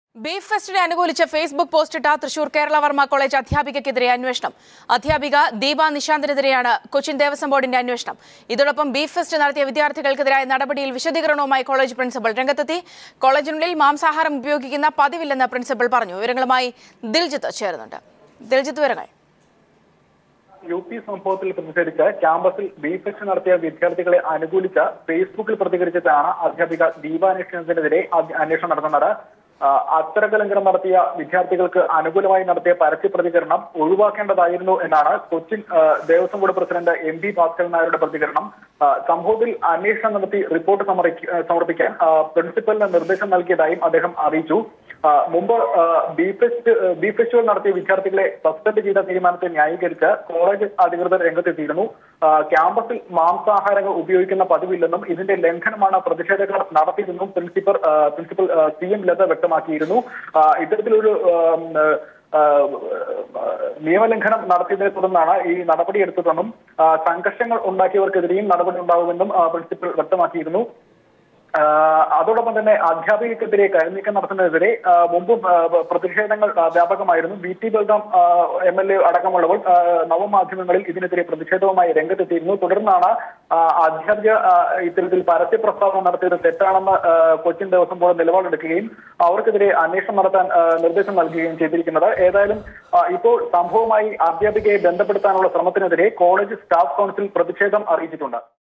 beef ഫെസ്റ്റിനെ അനുകൂലിച്ച് Facebook post Thrissur Kerala Varma college അധ്യാപികയ്ക്കെതിരെ അന്വേഷണം അധ്യാപിക ദീപ നിശാന്തിനെതിരെയാണ് കൊച്ചിൻ ദേവസ്വം ബോർഡിന്റെ അന്വേഷണം ഇതോടൊപ്പം ബീഫ് ഫെസ്റ്റ് നടത്തിയ വിദ്യാർത്ഥികൾക്കെതിരായ നടപടിയിൽ വിശദീകരണവുമായി കോളേജ് പ്രിൻസിപ്പൽ രംഗത്തെത്തി കോളേജിനുള്ളിൽ മാംസാഹാരം ഉപയോഗിക്കുന്ന പതിവില്ലെന്ന് പ്രിൻസിപ്പൽ പറഞ്ഞു വിവരങ്ങളുമായി ദിൽജിത്ത് ചേരുന്നുണ്ട് ദിൽജിത്ത് വിവരങ്ങൾ യു പി സംഭവത്തിൽ പ്രതിഷേധിച്ച് ക്യാമ്പസിൽ ബീഫ് ഫെസ്റ്റ് നടത്തിയ വിദ്യാർത്ഥികളെ അനുകൂലിച്ച് ഫേസ്ബുക്കിൽ പ്രതികരിച്ചിട്ടാണ് അധ്യാപിക ദീപാന്വേഷണത്തിനെതിരെ അന്വേഷണം നടത്തുന്നത് ആ, അച്ചടക്ക ലംഘനം നടത്തിയ വിദ്യാർത്ഥികൾക്ക് അനുകൂലമായി നടത്തിയ പരസ്യ പ്രതികരണം ഒഴിവാക്കേണ്ടതായിരുന്നു എന്നാണ് കൊച്ചിൻ ആ, Devaswom board president M P Bhaskaran നായരുടെ പ്രതികരണം ആ, സംഭവത്തിൽ അന്വേഷണം നടത്തി റിപ്പോർട്ട് സമർപ്പി- സമർപ്പിക്കാൻ ആ, പ്രിൻസിപ്പലിന് നിർദ്ദേശം നൽകിയതായും അദ്ദേഹം അറിയിച്ചു ആ, മുമ്പ് ആ, ബി ഫെസ്റ്റ് ബി ഫെസ്റ്റിവൽ നടത്തിയ വിദ്യാർത്ഥികളെ സസ്പെൻഡ് ചെയ്ത തീരുമാനത്തെ ന്യായീകരിച്ച് കോളേജ് അധികൃതർ രംഗത്തെത്തിയിരുന്നു ആ, ക്യാമ്പസിൽ മാംസാഹാരങ്ങൾ ഉപയോഗിക്കുന്ന പതിവില്ലെന്നും ഇതിന്റെ ലംഘനമാണ് പ്രതിഷേധക്കാർ നടത്തിയതെന്നും പ്രിൻസിപ്പൽ ആ, പ്രിൻസിപ്പൽ ആ, സി എം ലത വ്യക്തമാക്കിയിരുന്നു ആ, ഇത്തരത്തിലൊരു ആം, ആ, നിയമലംഘനം നടത്തിയതിനെ തുടർന്നാണ് ഈ നടപടിയെടുത്തതെന്നും ആ, സംഘർഷങ്ങൾ ഉണ്ടാക്കിയവർക്കെതിരെയും നടപടി ഉണ്ടാകുമെന്നും ആ, പ്രിൻസിപ്പൽ വ്യക്തമാക്കിയിരുന്നു ആ, അതോടൊപ്പം തന്നെ അധ്യാപികക്കെതിരെ കരുനീക്കം നടത്തുന്നതിനെതിരെ ആ, മുമ്പും ആ, പ്രതിഷേധങ്ങൾ ആ, വ്യാപകമായിരുന്നു B T Balram M L A അടക്കമുള്ളവർ ആ, നവമാധ്യമങ്ങളിൽ ഇതിനെതിരെ പ്രതിഷേധവുമായി രംഗത്തെത്തിയിരുന്നു തുടർന്നാണ് ആ, അധ്യാപിക ആ, ഇത്തരത്തിൽ പരസ്യ പ്രസ്താവന നടത്തിയത് തെറ്റാണെന്ന് ആ, കൊച്ചിൻ ദേവസ്വം ബോർഡ് നിലപാടെടുക്കുകയും അവർക്കെതിരെ അന്വേഷണം നടത്താൻ ആ, നിർദ്ദേശം നൽകുകയും ചെയ്തിരിക്കുന്നത് ഏതായാലും ആ, ഇപ്പോൾ സംഭവവുമായി അധ്യാപികയെ ബന്ധപ്പെടുത്താനുള്ള ശ്രമത്തിനെതിരെ കോളേജ് സ്റ്റാഫ് കൗൺസിൽ പ്രതിഷേധം അറിയിച്ചിട്ടുണ്ട്